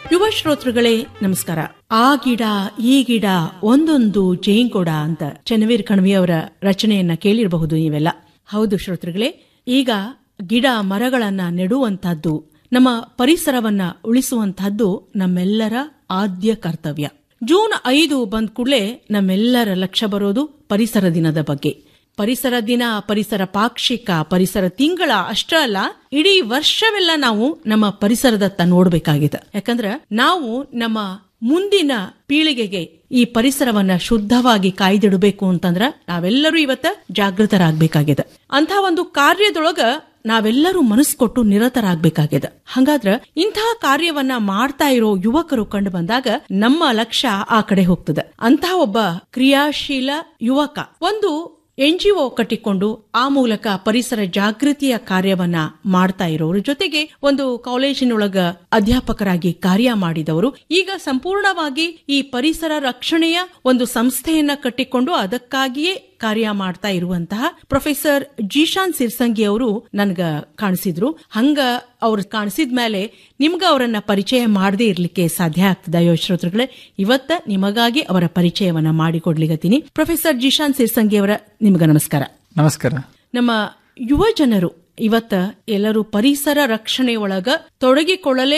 ಯುವ ಶ್ರೋತೃಗಳೇ ನಮಸ್ಕಾರ ಆ ಗಿಡ ಈ ಗಿಡ ಒಂದೊಂದು ಜೇಂಕೊಡ ಅಂತ ಚನ್ನವೀರ್ ಕಣ್ವಿ ಅವರ ರಚನೆಯನ್ನ ಕೇಳಿರಬಹುದು ನೀವೆಲ್ಲ ಹೌದು ಶ್ರೋತೃಗಳೇ ಈಗ ಗಿಡ ಮರಗಳನ್ನ ನೆಡುವಂತಹದ್ದು ನಮ್ಮ ಪರಿಸರವನ್ನ ಉಳಿಸುವಂತಹದ್ದು ನಮ್ಮೆಲ್ಲರ ಆದ್ಯ ಕರ್ತವ್ಯ ಜೂನ್ ಐದು ಬಂದ ಕೂಡಲೇ ನಮ್ಮೆಲ್ಲರ ಲಕ್ಷ್ಯ ಬರೋದು ಪರಿಸರ ದಿನದ ಬಗ್ಗೆ ಪರಿಸರ ದಿನ ಪರಿಸರ ಪಾಕ್ಷಿಕ ಪರಿಸರ ತಿಂಗಳ ಅಷ್ಟೇ ಅಲ್ಲ ಇಡೀ ವರ್ಷವೆಲ್ಲ ನಾವು ನಮ್ಮ ಪರಿಸರದತ್ತ ನೋಡ್ಬೇಕಾಗಿದೆ ಯಾಕಂದ್ರೆ ನಾವು ನಮ್ಮ ಮುಂದಿನ ಪೀಳಿಗೆಗೆ ಈ ಪರಿಸರವನ್ನ ಶುದ್ಧವಾಗಿ ಕಾಯ್ದಿಡಬೇಕು ಅಂತಂದ್ರ ನಾವೆಲ್ಲರೂ ಇವತ್ತ ಜಾಗೃತರಾಗಬೇಕಾಗಿದೆ ಅಂತ ಒಂದು ಕಾರ್ಯದೊಳಗ ನಾವೆಲ್ಲರೂ ಮನಸ್ಸು ಕೊಟ್ಟು ನಿರತರಾಗಬೇಕಾಗಿದೆ ಹಂಗಾದ್ರ ಇಂತಹ ಕಾರ್ಯವನ್ನ ಮಾಡ್ತಾ ಇರೋ ಯುವಕರು ಕಂಡು ಬಂದಾಗ ನಮ್ಮ ಲಕ್ಷ್ಯ ಆ ಕಡೆ ಹೋಗ್ತದೆ ಅಂತಹ ಒಬ್ಬ ಕ್ರಿಯಾಶೀಲ ಯುವಕ ಒಂದು ಎನ್ಜಿಒ ಕಟ್ಟಿಕೊಂಡು ಆ ಮೂಲಕ ಪರಿಸರ ಜಾಗೃತಿಯ ಕಾರ್ಯವನ್ನ ಮಾಡ್ತಾ ಇರೋರು ಜೊತೆಗೆ ಒಂದು ಕಾಲೇಜಿನೊಳಗ ಅಧ್ಯಾಪಕರಾಗಿ ಕಾರ್ಯ ಮಾಡಿದವರು ಈಗ ಸಂಪೂರ್ಣವಾಗಿ ಈ ಪರಿಸರ ರಕ್ಷಣೆಯ ಒಂದು ಸಂಸ್ಥೆಯನ್ನ ಕಟ್ಟಿಕೊಂಡು ಅದಕ್ಕಾಗಿಯೇ ಕಾರ್ಯ ಮಾಡ್ತಾ ಇರುವಂತಹ ಪ್ರೊಫೆಸರ್ ಜೀಶಾನ್ ಸಿರ್ಸಂಗಿ ಅವರು ನನ್ಗ ಕಾಣಿಸಿದ್ರು ಹಂಗ ಅವ್ರು ಕಾಣಿಸಿದ ಮೇಲೆ ನಿಮ್ಗ ಅವರನ್ನ ಪರಿಚಯ ಮಾಡದೇ ಇರ್ಲಿಕ್ಕೆ ಸಾಧ್ಯ ಆಗ್ತದ ಶ್ರೋತೃಗಳೇ ಇವತ್ತ ನಿಮಗಾಗಿ ಅವರ ಪರಿಚಯವನ್ನ ಮಾಡಿಕೊಡ್ಲಿಗತ್ತೀನಿ ಪ್ರೊಫೆಸರ್ ಜೀಶಾನ್ ಸಿರ್ಸಂಗಿ ಅವರ ನಿಮ್ಗ ನಮಸ್ಕಾರ ನಮಸ್ಕಾರ ನಮ್ಮ ಯುವ ಜನರು ಇವತ್ತ ಎಲ್ಲರೂ ಪರಿಸರ ರಕ್ಷಣೆ ಒಳಗ ತೊಡಗಿಕೊಳ್ಳಲೇ